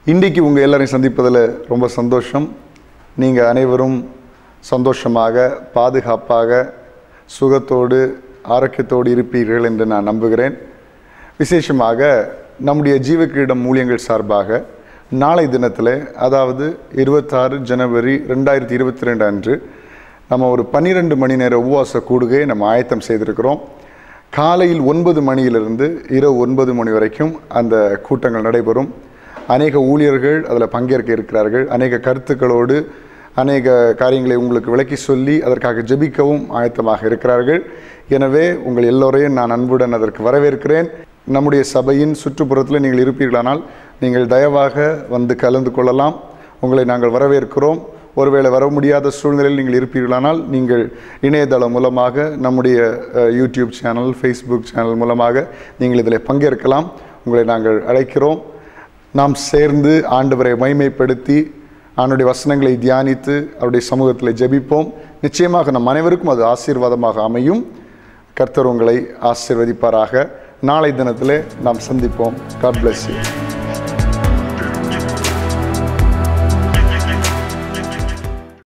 இன்றைக்கு உங்கள் எல்லாரையும் சந்திப்பதில் ரொம்ப சந்தோஷம் நீங்கள் அனைவரும் சந்தோஷமாக பாதுகாப்பாக சுகத்தோடு ஆரோக்கியத்தோடு இருப்பீர்கள் என்று நான் நம்புகிறேன் விசேஷமாக நம்முடைய ஜீவக்கிரீடம் ஊழியங்கள் சார்பாக நாளை தினத்தில் அதாவது இருபத்தாறு ஜனவரி ரெண்டாயிரத்தி இருபத்தி ரெண்டு அன்று நம்ம ஒரு பன்னிரெண்டு மணி நேர உபவாச கூடுகையை நம்ம ஆயத்தம் செய்திருக்கிறோம் காலையில் ஒன்பது மணியிலிருந்து இரவு ஒன்பது மணி வரைக்கும் அந்த கூட்டங்கள் நடைபெறும் அநேக ஊழியர்கள் அதில் பங்கேற்க இருக்கிறார்கள் அநேக கருத்துக்களோடு அநேக காரியங்களை உங்களுக்கு விளக்கி சொல்லி அதற்காக ஜெபிக்கவும் ஆயத்தமாக இருக்கிறார்கள் எனவே உங்கள் எல்லோரையும் நான் அன்புடன் அதற்கு வரவேற்கிறேன் நம்முடைய சபையின் சுற்றுப்புறத்தில் நீங்கள் இருப்பீர்களானால் நீங்கள் தயவாக வந்து கலந்து கொள்ளலாம் உங்களை நாங்கள் வரவேற்கிறோம் ஒருவேளை வர முடியாத சூழ்நிலையில் நீங்கள் இருப்பீர்களானால் நீங்கள் இணையதளம் மூலமாக நம்முடைய அஹ், யூடியூப் சேனல் ஃபேஸ்புக் சேனல் மூலமாக நீங்கள் இதில் பங்கேற்கலாம் உங்களை நாங்கள் அழைக்கிறோம் நாம் சேர்ந்து ஆண்டவரை மைமைப்படுத்தி அவனுடைய வசனங்களை தியானித்து அவருடைய சமூகத்தில் ஜெபிப்போம் நிச்சயமாக நம் அனைவருக்கும் அது ஆசீர்வாதமாக அமையும் கர்த்தர் உங்களை ஆசீர்வதிப்பாராக நாளை தினத்திலே நாம் சந்திப்போம் காட் bless you